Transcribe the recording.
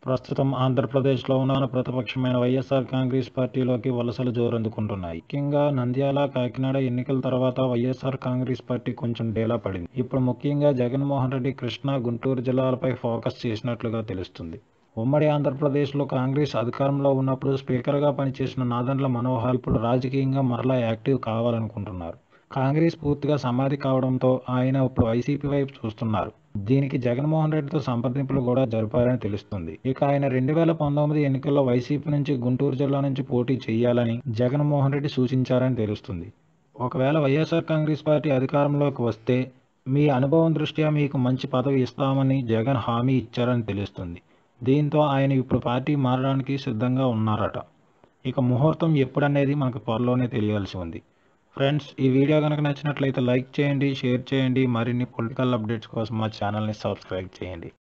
ప్రస్తుతం ఆంధ్రప్రదేశ్లో ఉన్న ప్రతిపక్షమైన వైఎస్ఆర్ కాంగ్రెస్ పార్టీలోకి వలసలు జోరందుకుంటున్నాయి ముఖ్యంగా నంద్యాల కాకినాడ ఎన్నికల తర్వాత వైఎస్ఆర్ కాంగ్రెస్ పార్టీ కొంచెం డేలా పడింది ఇప్పుడు ముఖ్యంగా జగన్మోహన్ రెడ్డి కృష్ణా గుంటూరు జిల్లాలపై ఫోకస్ చేసినట్లుగా తెలుస్తుంది ఉమ్మడి ఆంధ్రప్రదేశ్లో కాంగ్రెస్ అధికారంలో ఉన్నప్పుడు స్పీకర్గా పనిచేసిన నాదెండ్ల మనోహర్ ఇప్పుడు రాజకీయంగా మరలా యాక్టివ్ కావాలనుకుంటున్నారు కాంగ్రెస్ పూర్తిగా సమాధి కావడంతో ఆయన ఇప్పుడు వైసీపీ వైపు చూస్తున్నారు దీనికి జగన్మోహన్ రెడ్డితో సంప్రదింపులు కూడా జరిపారని తెలుస్తుంది ఇక ఆయన రెండు వేల పంతొమ్మిది ఎన్నికల్లో వైసీపీ నుంచి గుంటూరు జిల్లా నుంచి పోటీ చేయాలని జగన్మోహన్ రెడ్డి సూచించారని తెలుస్తుంది ఒకవేళ వైఎస్ఆర్ కాంగ్రెస్ పార్టీ అధికారంలోకి వస్తే మీ అనుభవం దృష్ట్యా మీకు మంచి పదవి ఇస్తామని జగన్ హామీ ఇచ్చారని తెలుస్తుంది దీంతో ఆయన ఇప్పుడు పార్టీ మారడానికి సిద్ధంగా ఉన్నారట ఇక ముహూర్తం ఎప్పుడనేది మనకు త్వరలోనే తెలియాల్సి ఉంది ఫ్రెండ్స్ ఈ వీడియో కనుక నచ్చినట్లయితే లైక్ చేయండి షేర్ చేయండి మరిన్ని పొలిటికల్ అప్డేట్స్ కోసం మా ఛానల్ని సబ్స్క్రైబ్ చేయండి